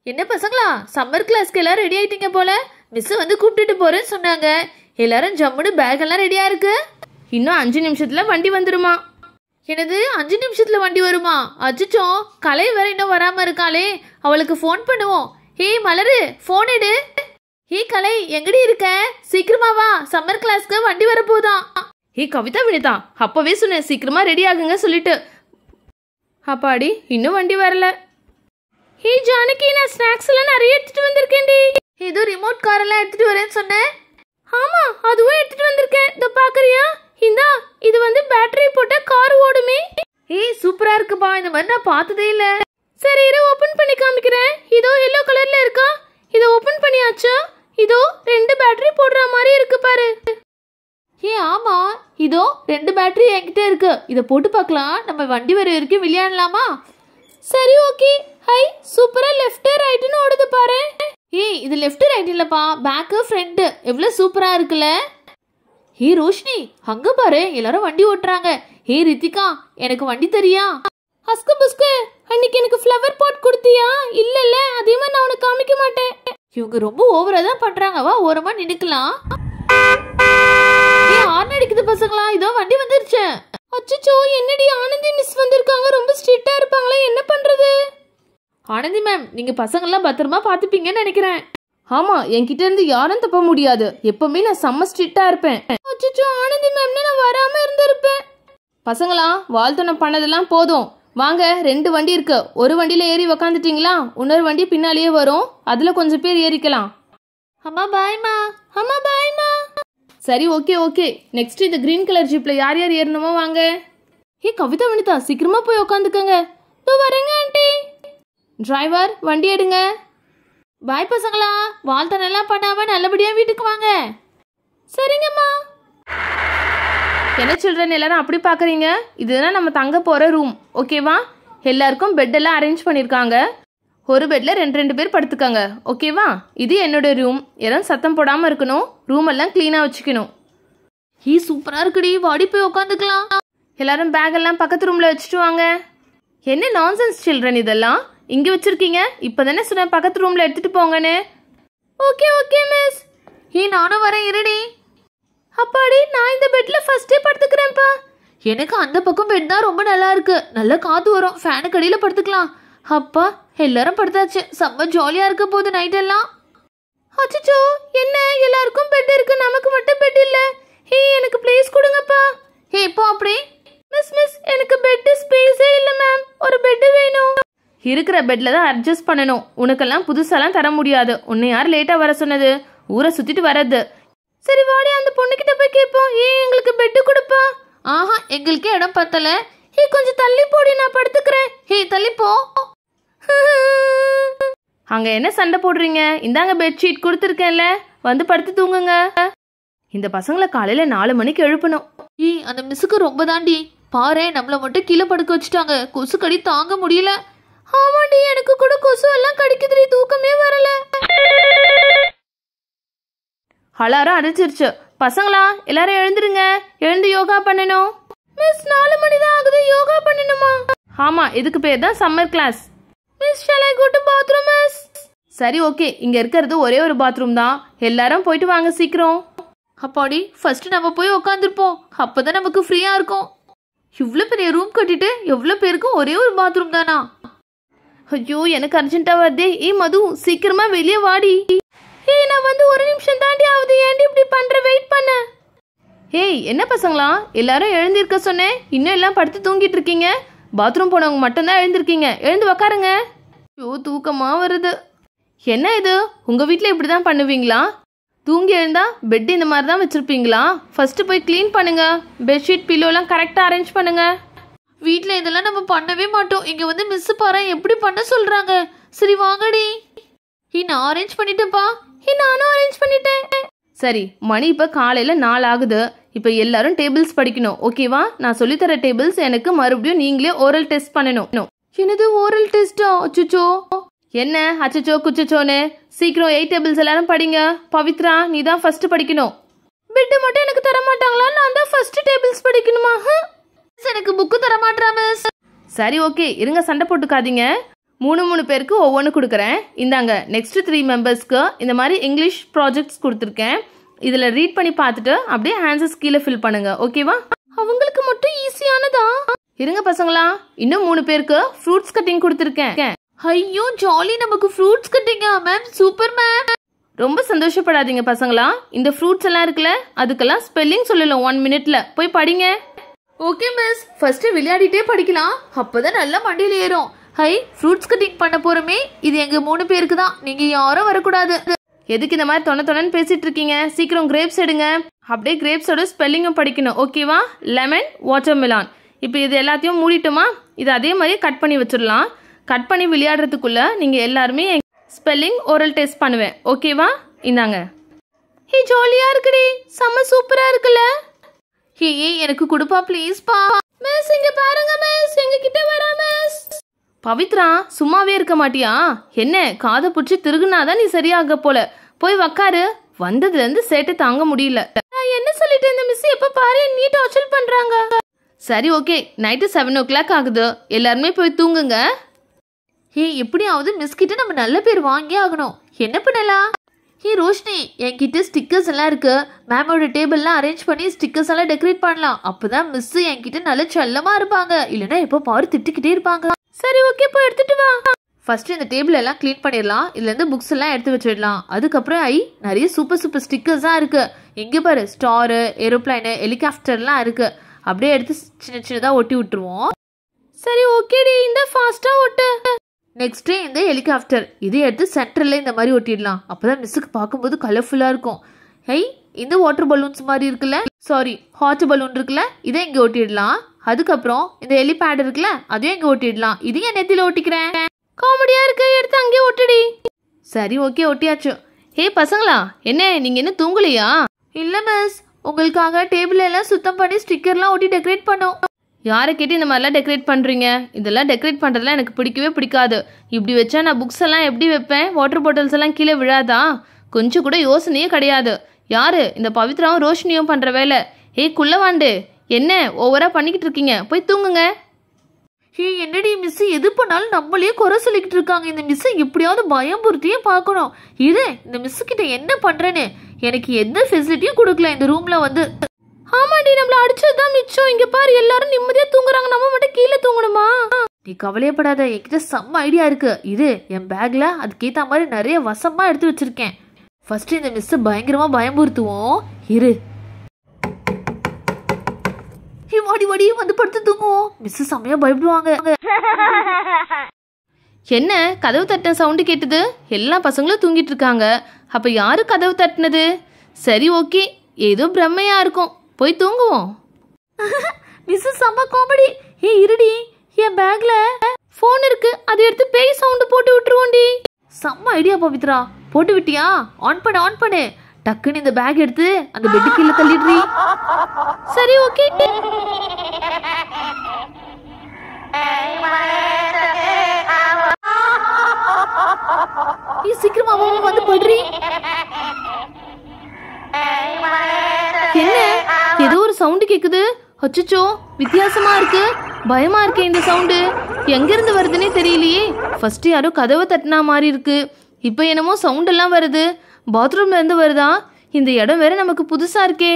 என்ன பசங்களா சம்மர் கிளாஸ்க்கு எல்லாரும் ரெடி ஆயிட்டீங்க போல மிஸ் வந்து கூப்பிட்டுட்டு போறேன்னு சொன்னாங்க எல்லாரும் ஜம்முன்னு பேக் எல்லாம் ரெடியா இருக்கு இன்னும் அஞ்சு நிமிஷத்துல வண்டி வந்துருமா எனது அஞ்சு நிமிஷத்துல வண்டி வருமா அச்சுச்சோ கலை வேற இன்னும் வராம இருக்காளே அவளுக்கு ஃபோன் பண்ணுவோம் ஏய் மலரு ஃபோன் எடு ஏய் கலை எங்கடி இருக்க சீக்கிரமா வா சம்மர் கிளாஸ்க்கு வண்டி வரப்போதான் ஏய் கவிதா வினிதா அப்பவே சொன்னேன் சீக்கிரமா ரெடி ஆகுங்க சொல்லிட்டு அப்பாடி இன்னும் வண்டி வரல ஏய் ஜானகி நான் ஸ்நாக்ஸ் எல்லாம் நிறைய எடுத்துட்டு வந்திருக்கேன்டி ஏதோ ரிமோட் கார் எல்லாம் எடுத்துட்டு வரேன்னு சொன்னேன் ஆமா அதுவும் எடுத்துட்டு வந்திருக்கேன் இதோ பாக்குறியா இந்தா இது வந்து பேட்டரி போட்ட கார் ஓடுமே ஏய் சூப்பரா இருக்குப்பா இந்த மாதிரி நான் பார்த்ததே இல்ல சரி இரு ஓபன் பண்ணி காமிக்கிறேன் இதோ எல்லோ கலர்ல இருக்கா இதை ஓபன் பண்ணியாச்சா இதோ ரெண்டு பேட்டரி போடுற மாதிரி இருக்கு பாரு ஏ ஆமா இதோ ரெண்டு பேட்டரி என்கிட்ட இருக்கு இதை போட்டு பார்க்கலாம் நம்ம வண்டி வர வரைக்கும் விளையாடலாமா சரி ஓகே ஹை சூப்பரா லெஃப்ட் ரைட்னு ஓடுது பாரு ஏய் இது லெஃப்ட் ரைட் இல்லப்பா பேக்கு ஃப்ரண்ட் எவ்வளவு சூப்பரா இருக்குல்ல ஏ ரோஷினி அங்க பாரு எல்லாரும் வண்டி ஓட்டுறாங்க ஏ ரித்திகா எனக்கு வண்டி தெரியா அஸ்கு புஸ்கு அன்னைக்கு எனக்கு ஃப்ளவர் பாட் கொடுத்தியா இல்ல இல்ல அதே மாதிரி நான் உனக்கு காமிக்க மாட்டேன் இவங்க ரொம்ப ஓவரா தான் பண்றாங்க வா ஓரமா நின்னுக்கலாம் ஏ ஹார்ன் அடிக்குது பசங்களா இதோ வண்டி வந்துருச்சு அச்சச்சோ என்னடி ஆனந்தி மிஸ் வந்திருக்காங்க ரொம்ப ஸ்ட்ரிக்ட்டா இருப்பாங்களே என்ன பண்றது ஆனந்தி மேம் நீங்க பசங்கள்லாம் பத்திரமா பாத்துப்பீங்கன்னு நினைக்கிறேன் ஆமா என்கிட்ட இருந்து யாரும் தப்ப முடியாது எப்பவுமே நான் செம்ம ஸ்ட்ரிக்ட்டா இருப்பேன் அச்சச்சோ ஆனந்தி மேம்னு நான் வராம இருந்திருப்பேன் பசங்களா வாழ்த்தனம் பண்ணதெல்லாம் போதும் வாங்க ரெண்டு வண்டி இருக்கு ஒரு வண்டியில ஏறி உக்காந்துட்டீங்களா இன்னொரு வண்டி பின்னாலேயே வரும் அதுல கொஞ்சம் பேர் ஏறிக்கலாம் அம்மா பாய்மா அம்மா பாய்மா சரி ஓகே ஓகே நெக்ஸ்ட் இந்த கிரீன் கலர் ஜீப்ல யார் யார் ஏறணுமோ வாங்க ஏ கவிதா வனிதா சீக்கிரமா போய் உக்காந்துக்கங்க இதோ வரேங்க ஆண்டி டிரைவர் வண்டி எடுங்க பாய் பசங்களா வாழ்த்தனம் எல்லாம் பண்ணாம நல்லபடியா வீட்டுக்கு வாங்க சரிங்கம்மா என்ன சில்ட்ரன் எல்லாரும் அப்படி பார்க்குறீங்க இதுதான் நம்ம தங்க போகிற ரூம் ஓகேவா எல்லாருக்கும் பெட் எல்லாம் அரேஞ்ச் பண்ணியிருக்காங்க ஒரு பெட்டில் ரெண்டு ரெண்டு பேர் படுத்துக்கங்க ஓகேவா இது என்னோட ரூம் யாரும் சத்தம் போடாமல் இருக்கணும் ரூம் எல்லாம் க்ளீனாக வச்சுக்கணும் ஈ சூப்பரா இருக்குடி வாடி போய் உட்காந்துக்கலாம் எல்லாரும் பேக் எல்லாம் பக்கத்து ரூமில் வச்சுட்டு வாங்க என்ன நான்சென்ஸ் சில்ட்ரன் இதெல்லாம் இங்கே வச்சுருக்கீங்க இப்போ தானே சொன்னேன் பக்கத்து ரூமில் எடுத்துகிட்டு போங்கன்னு ஓகே ஓகே மிஸ் ஏ நானும் வரேன் இருடி அப்பாடி நான் இந்த பெட்டில் ஃபஸ்ட்டே படுத்துக்கிறேன்ப்பா எனக்கு அந்த பக்கம் பெட் தான் ரொம்ப நல்லா இருக்கு நல்ல காத்து வரும் ஃபேனுக்கு அடியில படுத்துக்கலாம் அப்பா எல்லாரும் படுத்தாச்சு செம்ம ஜாலியா இருக்க போகுது நைட் எல்லாம் அச்சச்சோ என்ன எல்லாருக்கும் பெட் இருக்கு நமக்கு மட்டும் பெட் இல்ல ஹே எனக்கு ப்ளேஸ் கொடுங்கப்பா ஏ இப்போ அப்படி மிஸ் மிஸ் எனக்கு பெட் ஸ்பேஸே இல்ல மேம் ஒரு பெட் வேணும் இருக்கிற பெட்ல தான் அட்ஜஸ்ட் பண்ணணும் உனக்கெல்லாம் புதுசாலாம் தர முடியாது உன்னை யார் லேட்டா வர சொன்னது ஊரை சுத்திட்டு வரது சரி வாடி அந்த பொண்ணுகிட்ட போய் கேட்போம் ஏன் எங்களுக்கு பெட் கொடுப்பா ஆஹா எங்களுக்கே இடம் பத்தல ஏ கொஞ்சம் தள்ளி போடி நான் படுத்துக்கிறேன் ஹே தள்ளி போ அங்க என்ன சண்டை போடுறீங்க இந்தாங்க பெட்ஷீட் கொடுத்துருக்கேன்ல வந்து படுத்து தூங்குங்க இந்த பசங்களை காலையில நாலு மணிக்கு எழுப்பணும் ஈ அந்த மிஸ்ஸுக்கு ரொம்ப தாண்டி பாரு நம்மள மட்டும் கீழே படுக்க வச்சுட்டாங்க கொசு கடி தாங்க முடியல ஆமாண்டி எனக்கு கூட கொசு எல்லாம் கடிக்குதுடி தூக்கமே வரல அலாரம் அடிச்சிருச்சு பசங்களா எல்லாரும் எழுந்துருங்க எழுந்து யோகா பண்ணணும் மிஸ் நாலு மணி தான் ஆகுது யோகா பண்ணணுமா ஆமா இதுக்கு பேர் தான் summer class miss shall I go to bathroom miss சரி ஓகே இங்க இருக்கிறது ஒரே ஒரு பாத்ரூம் தான் எல்லாரும் போயிட்டு வாங்க சீக்கிரம் அப்பாடி ஃபர்ஸ்ட் நம்ம போய் உட்காந்துருப்போம் அப்பதான் நமக்கு ஃப்ரீயா இருக்கும் இவ்வளோ பெரிய ரூம் கட்டிட்டு எவ்வளோ பேருக்கும் ஒரே ஒரு பாத்ரூம் தானா ஐயோ எனக்கு அர்ஜென்ட்டா வருதே ஏ மது சீக்கிரமா வெளியே வாடி ஏய் நான் வந்து ஒரு நிமிஷம் தாண்டி ஆகுது ஏன்டி இப்படி பண்ற வெயிட் பண்ண ஏய் என்ன பசங்களா எல்லாரும் எழுந்திருக்க சொன்னேன் இன்னும் எல்லாம் படுத்து தூங்கிட்டு இருக்கீங்க பாத்ரூம் போனவங்க மட்டும்தான் எழுந்திருக்கீங்க எழுந்து உக்காருங்க ஐயோ தூக்கமா வருது என்ன இது உங்க வீட்ல இப்படி தான் பண்ணுவீங்களா தூங்கி எழுந்தா பெட் இந்த மாதிரி தான் வச்சிருப்பீங்களா ஃபர்ஸ்ட் போய் க்ளீன் பண்ணுங்க பெட்ஷீட் பில்லோலாம் கரெக்டாக அரேஞ்ச் பண்ணுங்க வீட்டில் இதெல்லாம் நம்ம பண்ணவே மாட்டோம் இங்க வந்து மிஸ் பாரு எப்படி பண்ண சொல்றாங்க சரி வாங்கடி ஈ நான் அரேஞ்ச் பண்ணிட்டேன்ப்பா ஏய், நானும் அரேஞ்ச் பண்ணிட்டேன் சரி மணி இப்போ காலையில் நாலு ஆகுது இப்போ எல்லாரும் டேபிள்ஸ் படிக்கணும் ஓகேவா நான் சொல்லித்தர டேபிள்ஸ் எனக்கு மறுபடியும் நீங்களே ஓரல் டெஸ்ட் பண்ணணும் என்னது ஓரல் டெஸ்டா அச்சுச்சோ என்ன அச்சச்சோ குச்சச்சோன்னு சீக்கிரம் எயிட் டேபிள்ஸ் எல்லாரும் படிங்க பவித்ரா நீ தான் ஃபர்ஸ்ட் படிக்கணும் பெட்டு மட்டும் எனக்கு தர மாட்டாங்களா நான் தான் ஃபர்ஸ்ட் டேபிள்ஸ் படிக்கணுமா ஹம். மிஸ் எனக்கு புக்கு தர மாட்டா மிஸ் சரி ஓகே இருங்க சண்டை போட்டுக்காதீங்க மூணு மூணு பேருக்கு ஒவ்வொன்று கொடுக்குறேன் இந்தாங்க நெக்ஸ்ட் த்ரீ மெம்பர்ஸ்க்கு இந்த மாதிரி இங்கிலீஷ் ப்ராஜெக்ட்ஸ் கொடுத்துருக்கேன் இதில் ரீட் பண்ணி பார்த்துட்டு அப்படியே ஆன்சர்ஸ் கீழே ஃபில் பண்ணுங்க ஓகேவா அவங்களுக்கு மட்டும் ஈஸியானதா இருங்க பசங்களா இன்னும் மூணு பேருக்கு ஃப்ரூட்ஸ் கட்டிங் கொடுத்துருக்கேன் ஐயோ ஜாலி நமக்கு ஃப்ரூட்ஸ் கட்டிங்க மேம் சூப்பர் மேம் ரொம்ப சந்தோஷப்படாதீங்க பசங்களா இந்த ஃப்ரூட்ஸ் எல்லாம் இருக்குல்ல அதுக்கெல்லாம் ஸ்பெல்லிங் சொல்லலாம் ஒன் மினிட்ல போய் படிங்க ஓகே மிஸ் ஃபர்ஸ்ட் விளையாடிட்டே படிக்கலாம் அப்பதான் நல்லா மண்டியில் ஏறும் ஹை ஃப்ரூட்ஸ் கட்டிங் பண்ண போறோமே இது எங்க மூணு பேருக்கு தான் நீங்க யாரும் வரக்கூடாது எதுக்கு இந்த மாதிரி தொண தொணன்னு பேசிட்டு இருக்கீங்க சீக்கிரம் கிரேப்ஸ் எடுங்க அப்படியே கிரேப்ஸோட ஸ்பெல்லிங்கும் படிக்கணும் ஓகேவா லெமன் வாட்டர் மிலான் இப்போ இது எல்லாத்தையும் மூடிட்டோமா இது அதே மாதிரி கட் பண்ணி வச்சிடலாம் கட் பண்ணி விளையாடுறதுக்குள்ள நீங்க எல்லாருமே ஸ்பெல்லிங் ஓரல் டெஸ்ட் பண்ணுவேன் ஓகேவா இந்தாங்க ஹே ஜாலியா இருக்குடி செம்ம சூப்பரா இருக்குல்ல ஹே எனக்கு கொடுப்பா ப்ளீஸ் பா மிஸ் இங்க பாருங்க மிஸ் எங்க கிட்ட வரா மிஸ் பவித்ரா சும்மாவே இருக்க மாட்டியா என்ன காதை புடிச்சு திருகுனாதான் நீ சரியாக போல போய் உக்காரு வந்ததுல இருந்து சேட்டை தாங்க முடியல நான் என்ன சொல்லிட்டு இந்த மிஸ் எப்ப பாரு நீ டார்ச்சர் பண்றாங்க சரி okay night seven o'clock ஆகுது எல்லாருமே போய் தூங்குங்க ஹே எப்படியாவது மிஸ் கிட்ட நம்ம நல்ல பேர் வாங்கி ஆகணும் என்ன பண்ணலாம் ஹே ரோஷினி என்கிட்ட ஸ்டிக்கர்ஸ் எல்லாம் இருக்கு மேமோட டேபிள்லாம் அரேஞ்ச் பண்ணி ஸ்டிக்கர்ஸ் எல்லாம் டெக்கரேட் பண்ணலாம் அப்பதான் மிஸ் என்கிட்ட நல்ல செல்லமா இருப்பாங்க இல்லைன்னா எப்போ பாரு திட்டிக்கிட்டே இருப்பாங்க சரி ஓகே போய் எடுத்துட்டு வா ஃபர்ஸ்ட் இந்த டேபிள் எல்லாம் க்ளீன் பண்ணிடலாம் இதுல இருந்து புக்ஸ் எல்லாம் எடுத்து வச்சிடலாம் அதுக்கப்புறம் ஐ நிறைய சூப்பர் சூப்பர் ஸ்டிக்கர்ஸ் தான் இருக்கு எங்க பாரு ஸ்டாரு ஏரோப்ளைனு ஹெலிகாப்டர்லாம் இருக்கு அப்படியே எடுத்து சின்ன சின்னதா ஒட்டி விட்டுருவோம் சரி ஓகேடி இந்த ஃபாஸ்டா ஓட்டு நெக்ஸ்ட் இந்த ஹெலிகாப்டர் இதை எடுத்து சென்டர்ல இந்த மாதிரி ஒட்டிடலாம் அப்பதான் மிஸ்ஸுக்கு பார்க்கும்போது கலர்ஃபுல்லா இருக்கும் ஐ இந்த வாட்டர் பலூன்ஸ் மாதிரி இருக்குல்ல சாரி ஹாட் பலூன் இருக்குல்ல இதை இங்க ஒட்டிடலாம் அதுக்கப்புறம் இந்த ஹெலிபேட் இருக்குல்ல அதையும் இங்க ஒட்டிடலாம் இதையும் நெத்தியில ஒட்டிக்கிறேன் காமெடியா இருக்கு எடுத்து அங்கேயே ஒட்டுடி சரி ஓகே ஒட்டியாச்சு ஹே பசங்களா என்ன நீங்க என்ன தூங்கலையா இல்ல மிஸ் உங்களுக்காக டேபிள் எல்லாம் சுத்தம் பண்ணி ஸ்டிக்கர்லாம் ஒட்டி டெக்கரேட் பண்ணோம் யாரை கேட்டு இந்த மாதிரிலாம் டெக்கரேட் பண்ணுறீங்க இதெல்லாம் டெக்கரேட் பண்ணுறதுலாம் எனக்கு பிடிக்கவே பிடிக்காது இப்படி வச்சா நான் புக்ஸ் எல்லாம் எப்படி வைப்பேன் வாட்டர் பாட்டில்ஸ் எல்லாம் கீழே விழாதா கொஞ்சம் கூட யோசனையே கிடையாது யாரு இந்த பவித்ராவும் ரோஷினியும் பண்ணுற வேலை ஏய் குள்ளவாண்டு என்ன ஓவரா பண்ணிக்கிட்டு இருக்கீங்க போய் தூங்குங்க ஹே என்னடி மிஸ் எது பண்ணாலும் நம்மளையே குறை சொல்லிக்கிட்டு இருக்காங்க இந்த மிஸ் எப்படியாவது பயம்புறுத்தியே பார்க்கணும் இது இந்த மிஸ் கிட்ட என்ன பண்றேன்னு எனக்கு எந்த ஃபெசிலிட்டியும் கொடுக்கல இந்த ரூம்ல வந்து ஆமாடி நம்மள அடிச்சது தான் மிச்சம் இங்க பாரு எல்லாரும் நிம்மதியா தூங்குறாங்க நம்ம மட்டும் கீழே தூங்கணுமா நீ கவலையப்படாத என்கிட்ட செம்ம ஐடியா இருக்கு இது என் பேக்ல அதுக்கேத்த மாதிரி நிறைய வசமா எடுத்து வச்சிருக்கேன் ஃபர்ஸ்ட் இந்த மிஸ் பயங்கரமா பயமுறுத்துவோம் இரு ஹே, வாடி வாடி வந்து படுத்து தூங்குவோம் மிஸ் செம்மையா பயப்படுவாங்க என்ன கதவு தட்டின சவுண்டு கேட்டது எல்லா பசங்களும் தூங்கிட்டு இருக்காங்க அப்ப யாரு கதவு தட்டினது சரி ஓகே ஏதோ பிரம்மையா இருக்கும் போய் தூங்குவோம் மிஸ் செம்ம காமெடி ஏ இருடி என் பேக்ல ஃபோன் இருக்கு அதை எடுத்து பேய் சவுண்டு போட்டு விட்டுருவோண்டி செம்ம ஐடியா பவித்ரா போட்டு விட்டியா ஆன் பண்ணு ஆன் பண்ணு டக்குன்னு இந்த பேக் எடுத்து அந்த பெட்டு கீழே தள்ளிடுறீ சரி ஓகே நீ சீக்கிரமா வா, வா, வந்து படுறீ என்ன ஏதோ ஒரு சவுண்டு கேக்குது அச்சச்சோ வித்தியாசமா இருக்கு பயமா இருக்கே இந்த சவுண்டு எங்க இருந்து வருதுன்னே தெரியலையே ஃபர்ஸ்ட் யாரோ கதவை தட்டினா மாதிரி இருக்கு இப்போ என்னமோ சவுண்ட் எல்லாம் வருது பாத்ரூம்ல இருந்து வருதா இந்த இடம் வேற நமக்கு புதுசா இருக்கே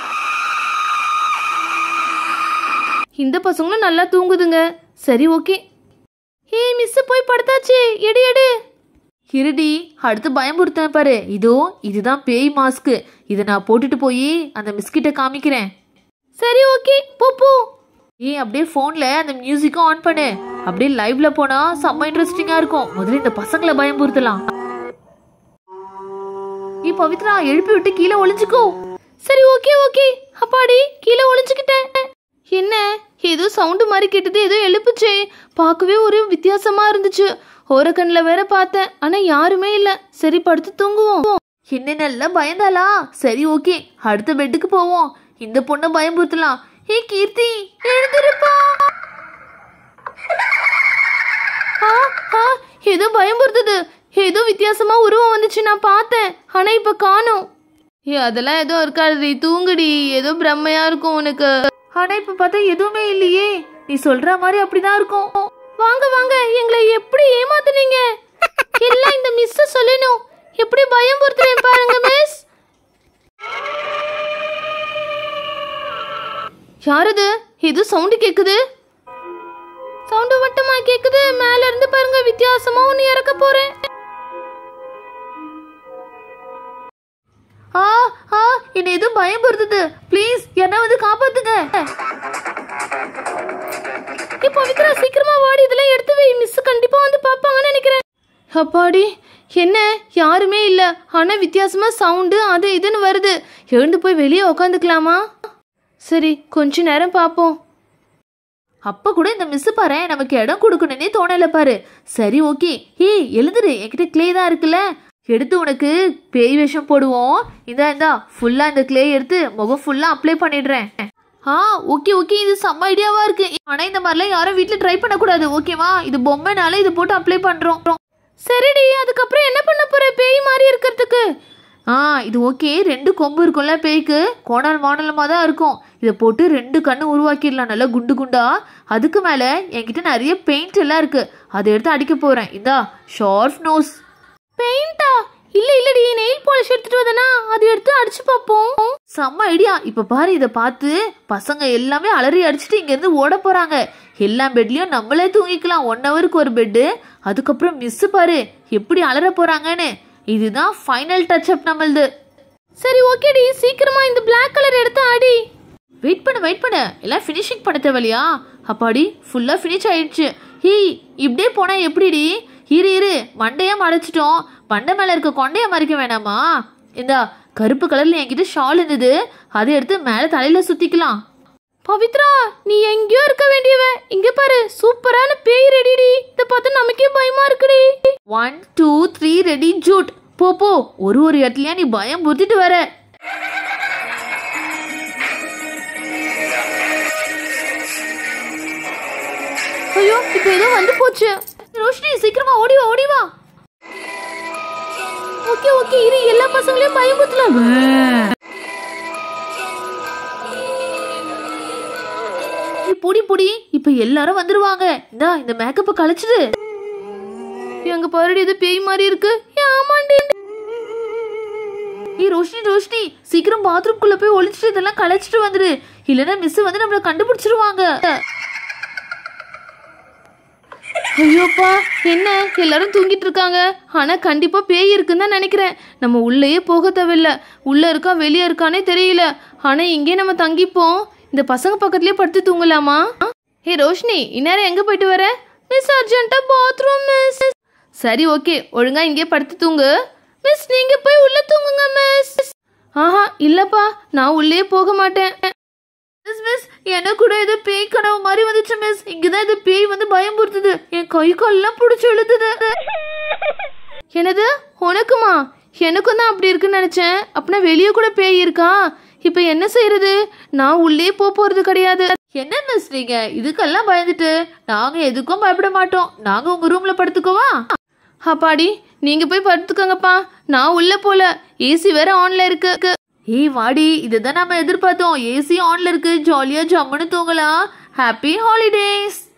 இந்த பசங்களும் நல்லா தூங்குதுங்க சரி ஓகே ஏய் மிஸ் போய் படுத்தாச்சு எடு எடு இருடி அடுத்து பயமுறுத்தேன் பாரு இதோ இதுதான் பேய் மாஸ்க் இதை நான் போட்டுட்டு போய் அந்த மிஸ்கிட்ட காமிக்கிறேன் சரி ஓகே போ போ ஏய் அப்படியே ஃபோன்ல அந்த மியூசிக்கும் ஆன் பண்ணு அப்படியே லைவ்ல போனா செம்ம இன்ட்ரெஸ்டிங்கா இருக்கும் முதல்ல இந்த பசங்களை பயமுறுத்தலாம் ஏய் பவித்ரா எழுப்பி விட்டு கீழே ஒளிஞ்சுக்கோ சரி ஓகே ஓகே அப்பாடி கீழே ஒளிஞ்சுக்கிட்டேன் என்ன ஏதோ சவுண்டு மாதிரி கேட்டது ஏதோ எழுப்புச்சே பார்க்கவே ஒரு வித்தியாசமா இருந்துச்சு ஓரக்கண்ணில் வேற பார்த்தேன் ஆனா யாருமே இல்ல சரி படுத்து தூங்குவோம் என்ன நல்லா பயந்தாளா சரி ஓகே அடுத்த பெட்டுக்கு போவோம் இந்த பொண்ணை பயமுறுத்தலாம் ஏய் கீர்த்தி எழுந்திருப்பா ஆ, ஆ, ஏதோ பயமுறுத்துது ஏதோ வித்தியாசமா உருவம் வந்துச்சு நான் பார்த்தேன் ஆனா இப்ப காணோம் ஏ அதெல்லாம் ஏதோ இருக்காது தூங்குடி ஏதோ பிரம்மையா இருக்கும் உனக்கு ஆனா இப்ப பார்த்தா எதுவுமே இல்லையே நீ சொல்ற மாதிரி அப்படிதான் இருக்கும் வாங்க வாங்க எங்களை எப்படி ஏமாத்துனீங்க எல்லாம் இந்த மிஸ் சொல்லணும் எப்படி பயம் பொறுத்துறேன் பாருங்க மிஸ் யாரது இது சவுண்டு கேக்குது சவுண்டு வட்டமா கேக்குது மேல இருந்து பாருங்க வித்தியாசமா ஒன்னு இறக்க போறேன் ஆ ஆ என்ன எதுவும் பயம் பொறுத்துது ப்ளீஸ் என்ன வந்து காப்பாத்துங்க இப்போ பவித்ரா சீக்கிரமா வாடி இதெல்லாம் எடுத்து வை மிஸ் கண்டிப்பா வந்து பாப்பாங்கன்னு நினைக்கிறேன் அப்பாடி என்ன யாருமே இல்ல ஆனா வித்தியாசமா சவுண்டு அது இதுன்னு வருது எழுந்து போய் வெளியே உக்காந்துக்கலாமா சரி கொஞ்ச நேரம் பாப்போம் அப்ப கூட இந்த மிஸ் பாரு நமக்கு இடம் கொடுக்கணும்னே தோணல பாரு சரி ஓகே ஏய் எழுந்துரு என்கிட்ட க்ளே தான் இருக்குல்ல எடுத்து உனக்கு பேய் வேஷம் போடுவோம் இந்தா இந்தா ஃபுல்லா இந்த க்ளே எடுத்து முகம் ஃபுல்லா அப்ளை பண்ணிடுறேன் ஆ ஓகே ஓகே இது செம்ம ஐடியாவா இருக்கு ஆனா இந்த மாதிரிலாம் யாரும் வீட்ல ட்ரை பண்ணக்கூடாது ஓகேவா இது பொம்மைனால இது போட்டு அப்ளை பண்றோம் சரிடி அதுக்கப்புறம் என்ன பண்ண போற பேய் மாதிரி இருக்கிறதுக்கு ஆ இது ஓகே ரெண்டு கொம்பு இருக்கும்ல பேய்க்கு கோணல் மாடலமாக தான் இருக்கும் இதை போட்டு ரெண்டு கண்ணு உருவாக்கிடலாம் நல்லா குண்டு குண்டா அதுக்கு மேலே என்கிட்ட நிறைய பெயிண்ட் எல்லாம் இருக்கு அதை எடுத்து அடிக்க போறேன் இதா ஷார்ப் நோஸ் பெயிண்டா இல்ல இல்லடி நெயில் பாலிஷ் எடுத்துட்டு வந்தனா அது எடுத்து அடிச்சு பாப்போம் செம்ம ஐடியா இப்போ பாரு இதை பார்த்து பசங்க எல்லாமே அலறி அடிச்சுட்டு இங்கேருந்து ஓட போறாங்க எல்லா பெட்லயும் நம்மளே தூங்கிக்கலாம் ஒன் ஹவருக்கு ஒரு பெட்டு அதுக்கப்புறம் மிஸ் பாரு எப்படி அலற போறாங்கன்னு இதுதான் ஃபைனல் டச் அப் நம்மளது சரி ஓகேடி சீக்கிரமா இந்த Black கலர் எடுத்து அடி வெயிட் பண்ணு வெயிட் பண்ணு எல்லாம் ஃபினிஷிங் பண்ண தேவையில்லையா அப்பாடி ஃபுல்லாக ஃபினிஷ் ஆயிடுச்சு ஹேய் இப்படியே போனால் எப்படிடி இரு இரு மண்டையா மறைச்சிட்டோம் மண்டை மேலே இருக்க கொண்டைய மறைக்க வேணாமா இந்தா கருப்பு கலரில் என்கிட்ட ஷால் இருந்தது அதை எடுத்து மேலே தலையில் சுற்றிக்கலாம் பவித்ரா நீ எங்கேயோ இருக்க வேண்டியவ இங்க பாரு சூப்பரான பேய் ரெடிடி இத பார்த்து நமக்கே பயமா இருக்குடி ஒன் டூ த்ரீ ரெடி ஜூட் போ போ ஒரு ஒரு இடத்துலயா நீ பயம் புத்திட்டு வர ஐயோ இப்போ ஏதோ வந்து போச்சு ரோஷினி சீக்கிரமா ஓடி வா ஓடி வா ஓகே ஓகே இரு எல்லா பசங்களையும் பயமுறுத்தலாம் நீ பொடி பொடி இப்ப எல்லாரும் வந்துருவாங்க இந்தா இந்த மேக்கப்பை கழிச்சிடு எங்க பாருடி இது பேய் மாதிரி இருக்கு ஏ, ஆமாண்டி ஏய் ரோஷினி ரோஷினி சீக்கிரம் பாத்ரூம் குள்ள போய் ஒளிச்சிட்டு இதெல்லாம் களைச்சிட்டு வந்துரு இல்லைன்னா மிஸ் வந்து நம்மள கண்டுபிடிச்சிருவாங்க ஐயோப்பா என்ன எல்லாரும் தூங்கிட்டு இருக்காங்க ஆனா கண்டிப்பா பேய் இருக்குன்னு தான் நினைக்கிறேன் நம்ம உள்ளேயே போக தேவையில்ல உள்ள இருக்கா வெளியே இருக்கானே தெரியல ஆனா இங்கே நம்ம தங்கிப்போம் இந்த பசங்க பக்கத்துலயே படுத்து தூங்கலாமா ஏ ரோஷினி இந்நேரம் எங்க போயிட்டு வர மிஸ் அர்ஜென்ட்டா பாத்ரூம் மிஸ் சரி ஓகே ஒழுங்கா இங்கே படுத்து தூங்கு மிஸ் நீங்க போய் உள்ள தூங்குங்க மிஸ் ஆஹா இல்லப்பா நான் உள்ளே போக மாட்டேன் மிஸ் மிஸ் எனக்கு கூட ஏதோ பேய் கனவு மாதிரி வந்துச்சு மிஸ் இங்கதான் இது பேய் வந்து பயமுறுத்துது என் கை கால்லாம் பிடிச்சி இழுத்துது என்னது உனக்குமா எனக்கும் தான் அப்படி இருக்குன்னு நினைச்சேன் அப்படின்னா வெளியே கூட பேய் இருக்கா இப்போ என்ன செய்யறது நான் உள்ளே போக போறது கிடையாது என்ன மிஸ் நீங்க இதுக்கெல்லாம் பயந்துட்டு நாங்க எதுக்கும் பயப்பட மாட்டோம் நாங்க உங்க ரூம்ல படுத்துக்கோவா அப்பாடி நீங்க போய் படுத்துக்கோங்கப்பா நான் உள்ள போல ஏசி வேற ஆன்ல இருக்கு ஏய் வாடி இதுதான் நம்ம எதிர்பார்த்தோம் ஏசி ஆன்ல இருக்கு ஜாலியா ஜம்முன்னு தூங்கலாம் ஹாப்பி ஹாலிடேஸ்